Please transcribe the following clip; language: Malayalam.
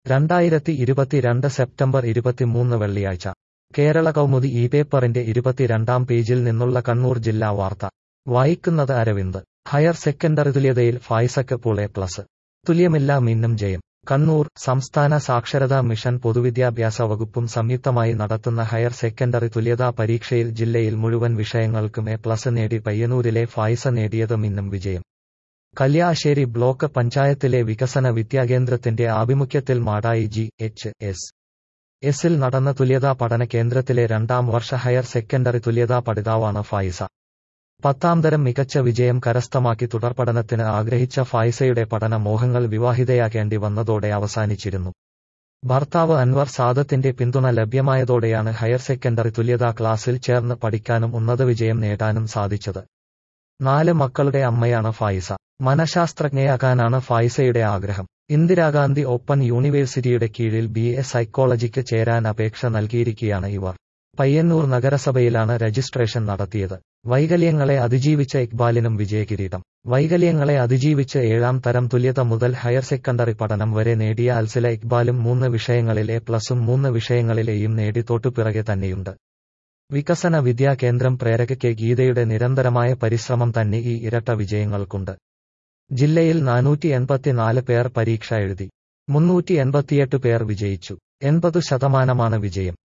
രണ്ടായിരത്തി ഇരുപത്തിരണ്ട് സെപ്റ്റംബർ ഇരുപത്തിമൂന്ന് വെള്ളിയാഴ്ച കേരള കൗമുദി ഈ പേപ്പറിന്റെ ഇരുപത്തിരണ്ടാം പേജിൽ നിന്നുള്ള കണ്ണൂർ ജില്ലാ വാർത്ത വായിക്കുന്നത് അരവിന്ദ് ഹയർ സെക്കൻഡറി തുല്യതയിൽ ഫായ്സക്ക് പൂൾ എ പ്ലസ് തുല്യമില്ല മിന്നും ജയം കണ്ണൂർ സംസ്ഥാന സാക്ഷരതാ മിഷൻ പൊതുവിദ്യാഭ്യാസ വകുപ്പും സംയുക്തമായി നടത്തുന്ന ഹയർ സെക്കൻഡറി തുല്യതാ പരീക്ഷയിൽ ജില്ലയിൽ മുഴുവൻ വിഷയങ്ങൾക്കും എ പ്ലസ് നേടി പയ്യന്നൂരിലെ ഫായ്സ നേടിയത് മിന്നും വിജയം കല്യാശ്ശേരി ബ്ലോക്ക് പഞ്ചായത്തിലെ വികസന വിദ്യാകേന്ദ്രത്തിന്റെ ആഭിമുഖ്യത്തിൽ മാടായി ജി എച്ച് എസ് എസിൽ നടന്ന തുല്യതാ പഠന കേന്ദ്രത്തിലെ രണ്ടാം വർഷ ഹയർ സെക്കൻഡറി തുല്യതാ പഠിതാവാണ് ഫായിസ പത്താം തരം മികച്ച വിജയം കരസ്ഥമാക്കി തുടർപഠനത്തിന് ആഗ്രഹിച്ച ഫായിസയുടെ പഠന മോഹങ്ങൾ വിവാഹിതയാകേണ്ടി വന്നതോടെ അവസാനിച്ചിരുന്നു ഭർത്താവ് അൻവർ സാദത്തിന്റെ പിന്തുണ ലഭ്യമായതോടെയാണ് ഹയർ സെക്കൻഡറി തുല്യതാ ക്ലാസ്സിൽ ചേർന്ന് പഠിക്കാനും ഉന്നത വിജയം നേടാനും സാധിച്ചത് നാല് മക്കളുടെ അമ്മയാണ് ഫായിസ മനഃശാസ്ത്രജ്ഞയാകാനാണ് ഫായിസയുടെ ആഗ്രഹം ഇന്ദിരാഗാന്ധി ഓപ്പൺ യൂണിവേഴ്സിറ്റിയുടെ കീഴിൽ ബി എ സൈക്കോളജിക്ക് ചേരാൻ അപേക്ഷ നൽകിയിരിക്കുകയാണ് ഇവർ പയ്യന്നൂർ നഗരസഭയിലാണ് രജിസ്ട്രേഷൻ നടത്തിയത് വൈകല്യങ്ങളെ അതിജീവിച്ച ഇക്ബാലിനും വിജയകിരീടം വൈകല്യങ്ങളെ അതിജീവിച്ച് ഏഴാം തരം തുല്യത മുതൽ ഹയർ സെക്കൻഡറി പഠനം വരെ നേടിയ അൽസില ഇക്ബാലും മൂന്ന് വിഷയങ്ങളിൽ എ പ്ലസും മൂന്ന് വിഷയങ്ങളിൽ എയും നേടി തൊട്ടുപിറകെ തന്നെയുണ്ട് വികസന വിദ്യാ കേന്ദ്രം പ്രേരകയ്ക്ക് ഗീതയുടെ നിരന്തരമായ പരിശ്രമം തന്നെ ഈ ഇരട്ട വിജയങ്ങൾക്കുണ്ട് ജില്ലയിൽ നാനൂറ്റി എൺപത്തിനാല് പേർ പരീക്ഷ എഴുതി മുന്നൂറ്റി എൺപത്തിയെട്ട് പേർ വിജയിച്ചു എൺപത് ശതമാനമാണ് വിജയം